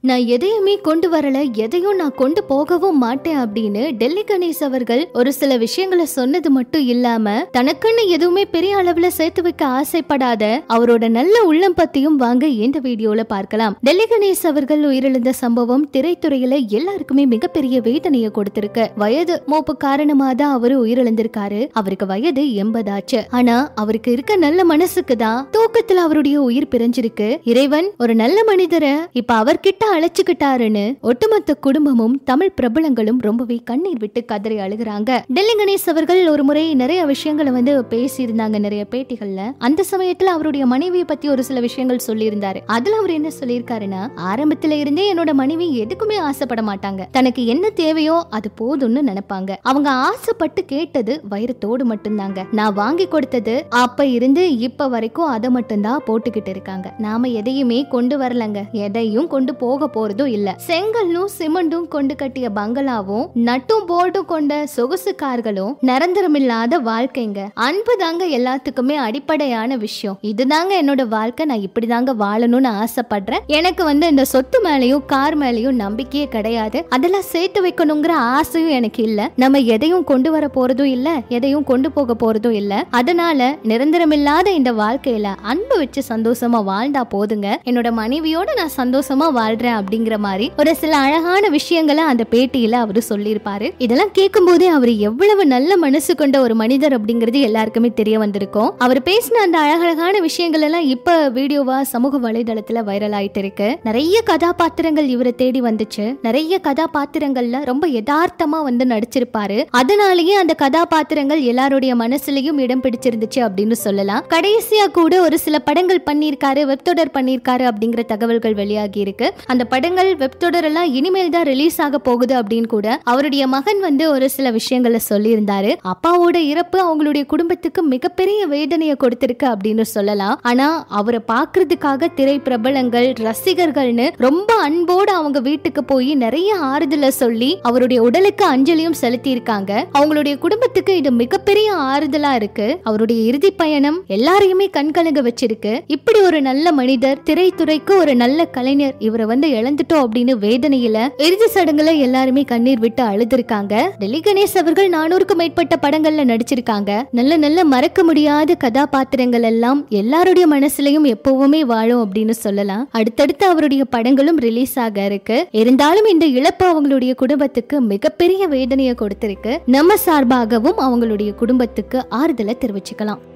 நான் எதையுமே கொண்டு வரல எதையும் நான் கொண்டு போகவும் மாட்டேன் அப்படின்னு டெல்லி கணேஷ் அவர்கள் ஒரு சில விஷயங்களை சொன்னது மட்டும் இல்லாம தனக்குன்னு எதுவுமே பெரிய அளவுல சேர்த்து வைக்க ஆசைப்படாத அவரோட நல்ல உள்ளம் பத்தியும் வாங்க இந்த வீடியோல பார்க்கலாம் டெல்லி கணேஷ் அவர்கள் உயிரிழந்த சம்பவம் திரைத்துறையில எல்லாருக்குமே மிகப்பெரிய வேதனையை கொடுத்திருக்கு வயது மூப்பு காரணமா தான் அவரு உயிரிழந்திருக்காரு அவருக்கு வயது எண்பதாச்சு ஆனா அவருக்கு இருக்க நல்ல மனசுக்கு தான் தூக்கத்துல அவருடைய உயிர் பிரிஞ்சிருக்கு இறைவன் ஒரு நல்ல மனிதரை இப்ப அவர்கிட்ட அழைச்சுக்கிட்டாருன்னு ஒட்டுமொத்த குடும்பமும் தமிழ் பிரபலங்களும் ரொம்பவே கண்ணீர் விட்டு கதறி அழுகுறாங்க டெல்லி கணேஷ் அவர்கள் ஒரு முறை நிறைய விஷயங்களை வந்து பேசியிருந்தாங்க நிறைய பேட்டிகள்ல அந்த சமயத்துல அவருடைய மனைவியை பத்தி ஒரு சில விஷயங்கள் சொல்லியிருந்தாரு அதுல அவர் என்ன சொல்லியிருக்காருன்னா ஆரம்பத்துல இருந்தே என்னோட மனைவி எதுக்குமே ஆசைப்பட மாட்டாங்க தனக்கு என்ன தேவையோ அது போதும்னு நினைப்பாங்க அவங்க ஆசைப்பட்டு கேட்டது வைரத்தோடு மட்டும்தாங்க நான் வாங்கி கொடுத்தது அப்ப இருந்து இப்ப வரைக்கும் அதை மட்டும்தான் போட்டுக்கிட்டு இருக்காங்க நாம எதையுமே கொண்டு வரலங்க எதையும் கொண்டு போக போறதும் இல்ல செங்கல்லும் சிமெண்டும் கொண்டு கட்டிய பங்களாவும் நட்டும் போர்டும் கொண்ட சொகுசு கார்களும் நிரந்தரமில்லாத வாழ்க்கைங்க அன்பு தாங்க எல்லாத்துக்குமே அடிப்படையான விஷயம் இதுதாங்க என்னோட வாழ்க்கை நான் இப்படிதாங்க வாழணும்னு ஆசைப்படுறேன் எனக்கு வந்து இந்த சொத்து மேலயும் கார் மேலயும் நம்பிக்கையே கிடையாது அதெல்லாம் சேர்த்து வைக்கணுங்கிற ஆசையும் எனக்கு இல்ல நம்ம எதையும் கொண்டு வர போறதும் இல்ல எதையும் கொண்டு போக போறதும் இல்ல அதனால நிரந்தரமில்லாத இந்த வாழ்க்கையில அன்பு வச்சு சந்தோஷமா வாழ்ந்தா போதுங்க என்னோட மனைவியோட நான் சந்தோஷமா வாழ்றேன் அப்படிங்கிற மாதிரி ஒரு சில அழகான விஷயங்களை அந்த பேட்டியில அவரு சொல்லியிருப்பாரு இதெல்லாம் கேட்கும் போதே அவர் எவ்வளவு நல்ல மனசு கொண்ட ஒரு மனிதர் அப்படிங்கிறது எல்லாருக்குமே தெரிய வந்திருக்கும் அவர் பேசின அந்த அழகழகான விஷயங்கள் எல்லாம் இப்ப வீடியோவா சமூக வலைதளத்துல வைரல் ஆயிட்டு இருக்கு நிறைய கதாபாத்திரங்கள் இவரை தேடி வந்துச்சு நிறைய கதாபாத்திரங்கள்ல ரொம்ப யதார்த்தமா வந்து நடிச்சிருப்பாரு அதனாலேயே அந்த கதாபாத்திரங்கள் எல்லாருடைய மனசுலயும் இடம் பிடிச்சிருந்துச்சு அப்படின்னு சொல்லலாம் கடைசியா கூட ஒரு சில படங்கள் பண்ணியிருக்காரு வெப் தொடர் பண்ணியிருக்காரு அப்படிங்கிற தகவல்கள் வெளியாகி இருக்கு அந்த படங்கள் வெப் தொடர் எல்லாம் இனிமேல் தான் ரிலீஸ் ஆக போகுது அப்படின்னு கூட அவருடைய மகன் வந்து ஒரு சில விஷயங்களை சொல்லியிருந்தாரு அப்பாவோட இறப்பு அவங்களுடைய குடும்பத்துக்கு மிகப்பெரிய வேதனையை கொடுத்திருக்கு அப்படின்னு சொல்லலாம் ஆனா அவரை பாக்குறதுக்காக திரை பிரபலங்கள் ரசிகர்கள்னு ரொம்ப அன்போடு அவங்க வீட்டுக்கு போய் நிறைய ஆறுதலை சொல்லி அவருடைய உடலுக்கு அஞ்சலியும் செலுத்தி இருக்காங்க அவங்களுடைய குடும்பத்துக்கு இது மிகப்பெரிய ஆறுதலா இருக்கு அவருடைய இறுதி பயணம் எல்லாரையுமே கண்கலங்க வச்சிருக்கு இப்படி ஒரு நல்ல மனிதர் திரைத்துறைக்கு ஒரு நல்ல கலைஞர் இவரை வந்து இழந்துட்டோம் அப்படின்னு வேதனையில இறுதி சடங்குல எல்லாருமே கண்ணீர் விட்டு அழுதுருக்காங்க டெல்லி கணேஷ் அவர்கள் நானூறுக்கும் மேற்பட்ட படங்கள்ல நடிச்சிருக்காங்க நல்ல நல்ல மறக்க முடியாத கதாபாத்திரங்கள் எல்லாம் எல்லாருடைய மனசுலயும் எப்பவுமே வாழும் அப்படின்னு சொல்லலாம் அடுத்தடுத்து அவருடைய படங்களும் ரிலீஸ் ஆக இருக்கு இருந்தாலும் இந்த இழப்பு அவங்களுடைய குடும்பத்துக்கு மிகப்பெரிய வேதனையை கொடுத்திருக்கு நம்ம சார்பாகவும் அவங்களுடைய குடும்பத்துக்கு ஆறுதலை தெரிவிச்சுக்கலாம்